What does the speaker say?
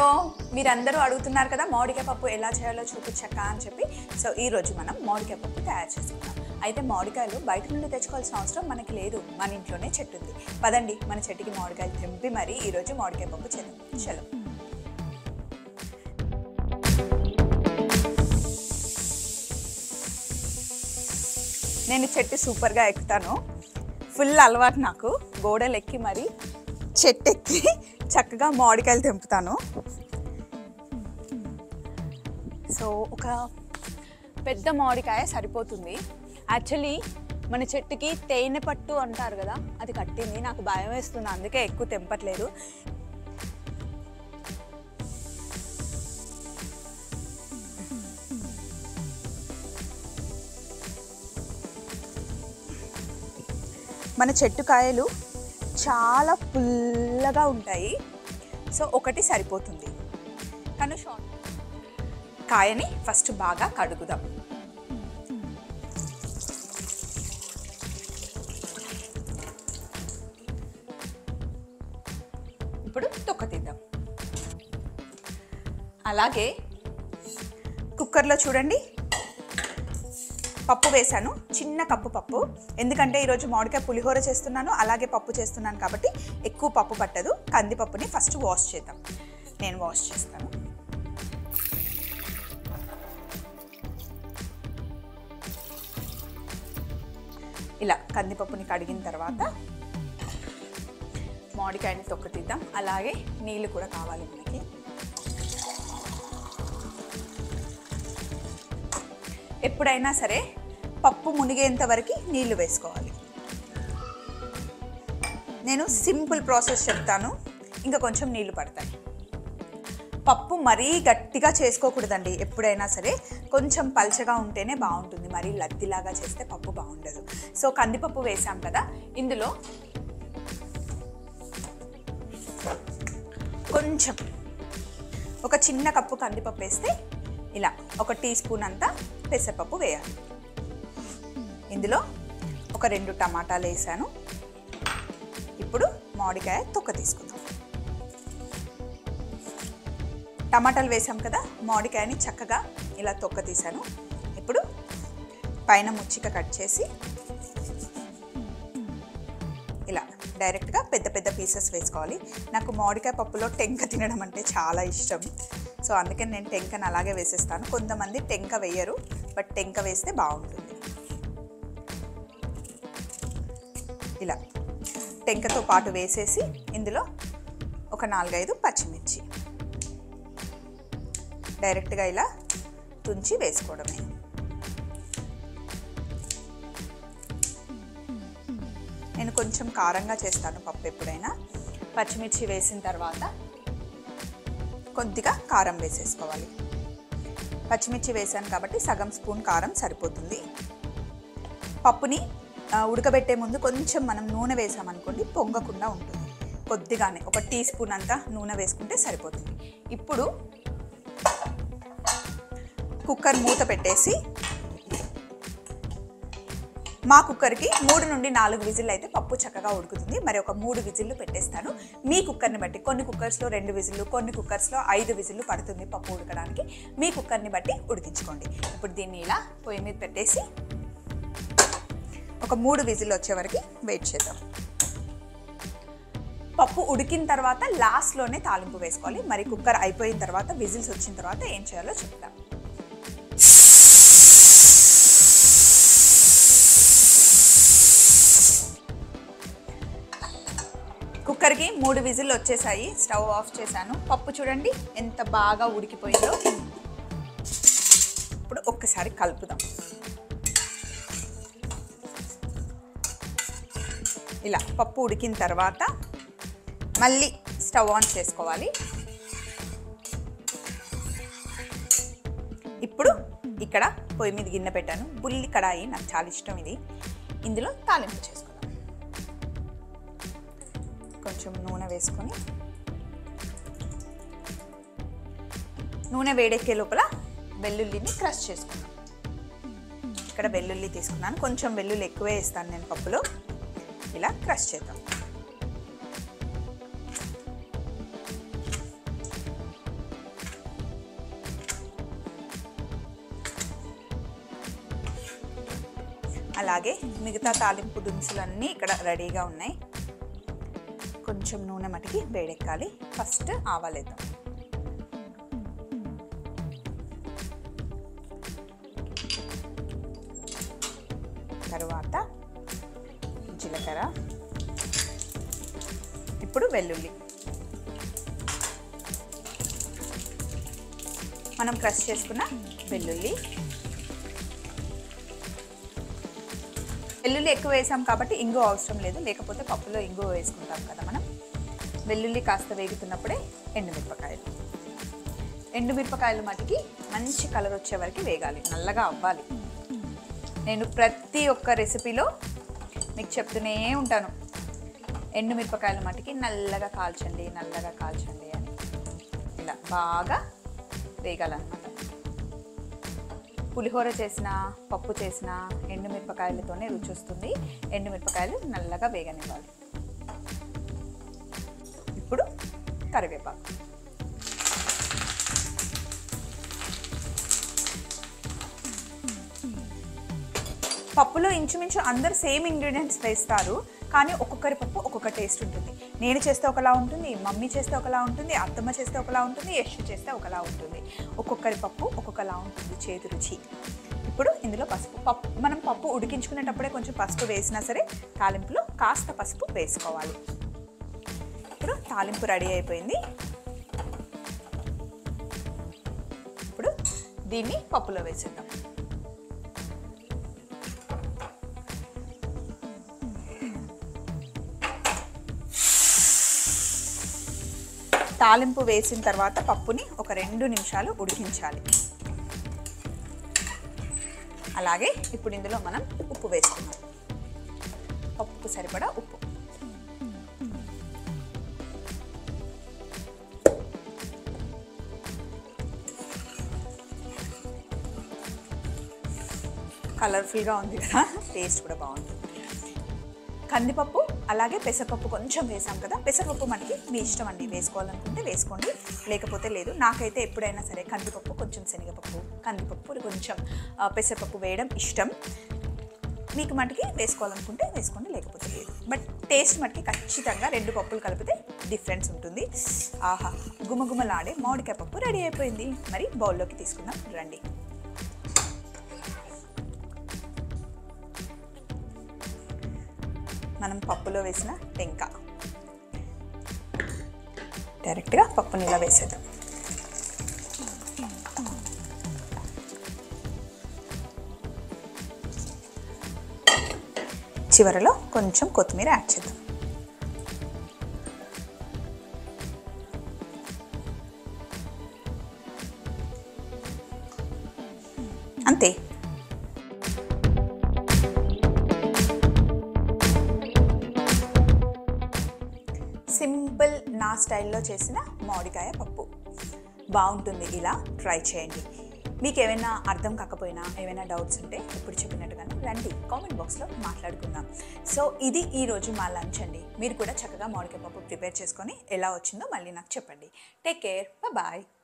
hello మీరందరూ అడుగుతున్నారు కదా మామిడికాయ పప్పు ఎలా చేయాలో చూపించక్క అని చెప్పి సో ఈ రోజు మనం మామిడికాయ పప్పు తయారు చేసుకుందాం అయితే మామిడికాయలు బయట నుండి తెచ్చుకోవాల్సిన అవసరం మనకి లేదు మన ఇంట్లోనే చెట్టు ఉంది పదండి మన చెట్టుకి మామిడికాయలు తెంపి మరి ఈరోజు మామిడికాయ పప్పు చేద్దాం చలో నేను చెట్టు సూపర్గా ఎక్కుతాను ఫుల్ అలవాటు నాకు గోడలు ఎక్కి మరి చెట్టు ఎక్కి చక్కగా మామిడికాయలు తెంపుతాను సో ఒక పెద్ద మామిడికాయ సరిపోతుంది యాక్చువల్లీ మన చెట్టుకి తేనె పట్టు అంటారు కదా అది కట్టింది నాకు భయం వేస్తుంది అందుకే ఎక్కువ తెంపట్లేదు మన చెట్టు కాయలు చాలా పుల్లగా ఉంటాయి సో ఒకటి సరిపోతుంది కానీ షార్ట్ కాయని ఫస్ట్ బాగా కడుగుదాం ఇప్పుడు తొక్క తీద్దాం అలాగే కుక్కర్లో చూడండి పప్పు వేశాను చిన్న కప్పు పప్పు ఎందుకంటే ఈరోజు మామిడికాయ పులిహోర చేస్తున్నాను అలాగే పప్పు చేస్తున్నాను కాబట్టి ఎక్కువ పప్పు పట్టదు కందిపప్పుని ఫస్ట్ వాష్ చేద్దాం నేను వాష్ చేస్తాను ఇలా కందిపప్పుని కడిగిన తర్వాత మామిడికాయని తొక్క తీద్దాం అలాగే నీళ్ళు కూడా కావాలి మనకి ఎప్పుడైనా సరే పప్పు మునిగేంత వరకు నీళ్లు వేసుకోవాలి నేను సింపుల్ ప్రాసెస్ చెప్తాను ఇంకా కొంచెం నీళ్లు పడతాయి పప్పు మరీ గట్టిగా చేసుకోకూడదండి ఎప్పుడైనా సరే కొంచెం పల్చగా ఉంటేనే బాగుంటుంది మరీ లద్దిలాగా చేస్తే పప్పు బాగుండదు సో కందిపప్పు వేసాం కదా ఇందులో కొంచెం ఒక చిన్న కప్పు కందిపప్పు వేస్తే ఇలా ఒక టీ స్పూన్ అంతా పెసరపప్పు వేయాలి ఇందులో ఒక రెండు టమాటాలు వేసాను ఇప్పుడు మామిడికాయ తొక్క తీసుకుందాం టమాటాలు వేసాం కదా మామిడికాయని చక్కగా ఇలా తొక్క తీసాను ఇప్పుడు పైన ముచ్చిక కట్ చేసి ఇలా డైరెక్ట్గా పెద్ద పెద్ద పీసెస్ వేసుకోవాలి నాకు మామిడికాయ పప్పులో టెంక తినడం అంటే చాలా ఇష్టం సో అందుకని నేను టెంకను అలాగే వేసేస్తాను కొంతమంది టెంక వేయరు బట్ టెంక వేస్తే బాగుంటుంది ఇలా టెంకతో పాటు వేసేసి ఇందులో ఒక నాలుగైదు పచ్చిమిర్చి డైరెక్ట్గా ఇలా తుంచి వేసుకోవడమే నేను కొంచెం కారంగా చేస్తాను పప్పు ఎప్పుడైనా పచ్చిమిర్చి వేసిన తర్వాత కొద్దిగా కారం వేసేసుకోవాలి పచ్చిమిర్చి వేసాను కాబట్టి సగం స్పూన్ కారం సరిపోతుంది పప్పుని ఆ, ఉడకబెట్టే ముందు కొంచెం మనం నూనె వేసామనుకోండి పొంగకుండా ఉంటుంది కొద్దిగానే ఒక టీ స్పూన్ అంతా నూనె వేసుకుంటే సరిపోతుంది ఇప్పుడు కుక్కర్ మూత పెట్టేసి మా కుక్కర్కి మూడు నుండి నాలుగు విజిల్ అయితే పప్పు చక్కగా ఉడుకుతుంది మరి ఒక మూడు విజిల్లు పెట్టేస్తాను మీ కుక్కర్ని బట్టి కొన్ని కుక్కర్స్లో రెండు విజిల్లు కొన్ని కుక్కర్స్లో ఐదు విజిల్లు పడుతుంది పప్పు ఉడకడానికి మీ కుక్కర్ని బట్టి ఉడికించుకోండి ఇప్పుడు దీన్ని ఇలా పొయ్యి మీద పెట్టేసి ఒక మూడు విజిల్ వచ్చే వరకు వెయిట్ చేద్దాం పప్పు ఉడికిన తర్వాత లాస్ట్లోనే తాలింపు వేసుకోవాలి మరి కుక్కర్ అయిపోయిన తర్వాత విజిల్స్ వచ్చిన తర్వాత ఏం చేయాలో చెప్తాం కుక్కర్కి మూడు విజిల్ వచ్చేసాయి స్టవ్ ఆఫ్ చేశాను పప్పు చూడండి ఎంత బాగా ఉడికిపోయిందో ఇప్పుడు ఒక్కసారి కలుపుదాం ఇలా పప్పు ఉడికిన తర్వాత మళ్ళీ స్టవ్ ఆన్ చేసుకోవాలి ఇప్పుడు ఇక్కడ పొయ్యి మీద గిన్నె పెట్టాను బుల్లి కడాయి నాకు చాలా ఇష్టం ఇది ఇందులో తాలింపు చేసుకుందాం కొంచెం నూనె వేసుకొని నూనె వేడెక్కే లోపల వెల్లుల్లిని క్రష్ చేసుకున్నాను ఇక్కడ వెల్లుల్లి తీసుకున్నాను కొంచెం వెల్లుల్లి ఎక్కువే వేస్తాను నేను పప్పులో ఇలా క్రష్ చేద్దాం అలాగే మిగతా తాలింపు దినుసులన్నీ ఇక్కడ రెడీగా ఉన్నాయి కొంచెం నూనె మటుకి వేడెక్కాలి ఫస్ట్ ఆవాలేద్దాం తర్వాత జీలకర్ర ఇప్పుడు వెల్లుల్లి మనం క్రష్ చేసుకున్న వెల్లుల్లి వెల్లుల్లి ఎక్కువ వేసాం కాబట్టి ఇంగు అవసరం లేదు లేకపోతే పప్పులో ఇంగు వేసుకుంటాం కదా మనం వెల్లుల్లి కాస్త వేగుతున్నప్పుడే ఎండుమిరపకాయలు ఎండుమిరపకాయలు మటుకి మంచి కలర్ వచ్చే వరకు వేగాలి నల్లగా అవ్వాలి నేను ప్రతి ఒక్క రెసిపీలో మీకు చెప్తూనే ఉంటాను ఎండుమిరపకాయలు మటుకి నల్లగా కాల్చండి నల్లగా కాల్చండి అని ఇలా బాగా వేగాలన్నమాట పులిహోర చేసిన పప్పు చేసిన ఎండుమిరపకాయలతోనే రుచి వస్తుంది ఎండుమిరపకాయలు నల్లగా వేగనివ్వాలి ఇప్పుడు కరివేపాకు పప్పులో ఇంచుమించు అందరు సేమ్ ఇంగ్రీడియంట్స్ వేస్తారు కానీ ఒక్కొక్కరి పప్పు ఒక్కొక్క టేస్ట్ ఉంటుంది నేను చేస్తే ఒకలా ఉంటుంది మమ్మీ చేస్తే ఒకలా ఉంటుంది అత్తమ్మ చేస్తే ఒకలా ఉంటుంది యశ్ చేస్తే ఒకలా ఉంటుంది ఒక్కొక్కరి పప్పు ఒక్కొక్కలా ఉంటుంది చేతి రుచి ఇప్పుడు ఇందులో పసుపు పప్పు మనం పప్పు ఉడికించుకునేటప్పుడే కొంచెం పసుపు వేసినా సరే తాలింపులో కాస్త పసుపు వేసుకోవాలి ఇప్పుడు తాలింపు రెడీ అయిపోయింది ఇప్పుడు దీన్ని పప్పులో వేసేద్దాం తాలింపు వేసిన తర్వాత పప్పుని ఒక రెండు నిమిషాలు ఉడికించాలి అలాగే ఇప్పుడు ఇందులో మనం ఉప్పు వేసుకున్నాం పప్పుకు సరిపడా ఉప్పు కలర్ఫుల్గా ఉంది కదా టేస్ట్ కూడా బాగుంటుంది కందిపప్పు అలాగే పెసరపప్పు కొంచెం వేసాం కదా పెసరపప్పు మనకి మీ ఇష్టం అండి వేసుకోవాలనుకుంటే వేసుకోండి లేకపోతే లేదు నాకైతే ఎప్పుడైనా సరే కందిపప్పు కొంచెం శనగపప్పు కందిపప్పు కొంచెం ఆ, పెసరపప్పు వేయడం ఇష్టం మీకు మటుకి వేసుకోవాలనుకుంటే వేసుకోండి లేకపోతే లేదు బట్ టేస్ట్ మటుకి ఖచ్చితంగా రెండు పప్పులు కలిపితే డిఫరెన్స్ ఉంటుంది ఆహా గుమగుమలాడే మామిడికాయ పప్పు రెడీ అయిపోయింది మరి బౌల్లోకి తీసుకుందాం రండి మనం పప్పులో వేసిన టెంక డైరెక్ట్గా పప్పుని ఇలా వేసేద్దాం చివరలో కొంచెం కొత్తిమీర యాడ్ చేద్దాం అంతే సింపుల్ నా స్టైల్లో చేసిన మామిడికాయ పప్పు బాగుంటుంది ఇలా ట్రై చేయండి మీకు ఏమైనా అర్థం కాకపోయినా ఏమైనా డౌట్స్ ఉంటే ఇప్పుడు చెప్పినట్టుగానే రండి కామెంట్ బాక్స్లో మాట్లాడుకుందాం సో ఇది ఈరోజు మా లంచ్ అండి మీరు కూడా చక్కగా మామిడికాయ పప్పు ప్రిపేర్ చేసుకొని ఎలా వచ్చిందో మళ్ళీ నాకు చెప్పండి టేక్ కేర్ బాయ్